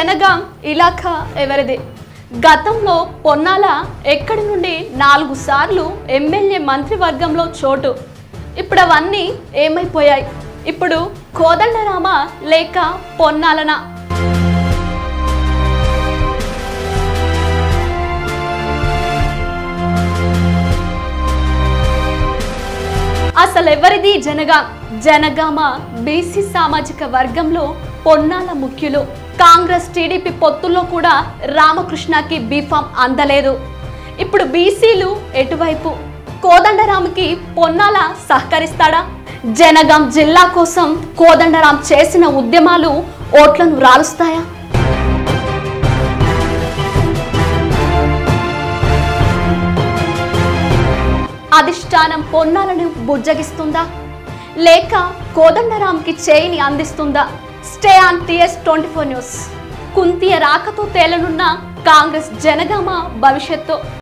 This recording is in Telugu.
జనగాం ఇలాఖా ఎవరిది గతంలో పొన్నాల ఎక్కడి నుండి నాలుగు సార్లు ఎమ్మెల్యే మంత్రివర్గంలో చోటు ఇప్పుడు అవన్నీ ఏమైపోయాయి ఇప్పుడు కోదండరామ లేక పొన్నాలనా అసలు ఎవరిది జనగాం జనగామ బీసీ సామాజిక వర్గంలో పొన్నాల ముఖ్యులు కాంగ్రెస్ టీడీపీ పొత్తుల్లో కూడా రామకృష్ణకి బీఫామ్ అందలేదు ఇప్పుడు బీసీలు ఎటువైపు కోదండరాంకి పొన్నాల సహకరిస్తాడా జనగాం జిల్లా కోసం కోదండరాం చేసిన ఉద్యమాలు ఓట్లను రాలుస్తాయా అధిష్టానం పొన్నాలను బుజ్జగిస్తుందా లేక కోదండరాంకి చేయిని అందిస్తుందా stay on TS twenty four news Kuntia రాకతో తేలనున్న కాంగ్రెస్ జనగామ భవిష్యత్తు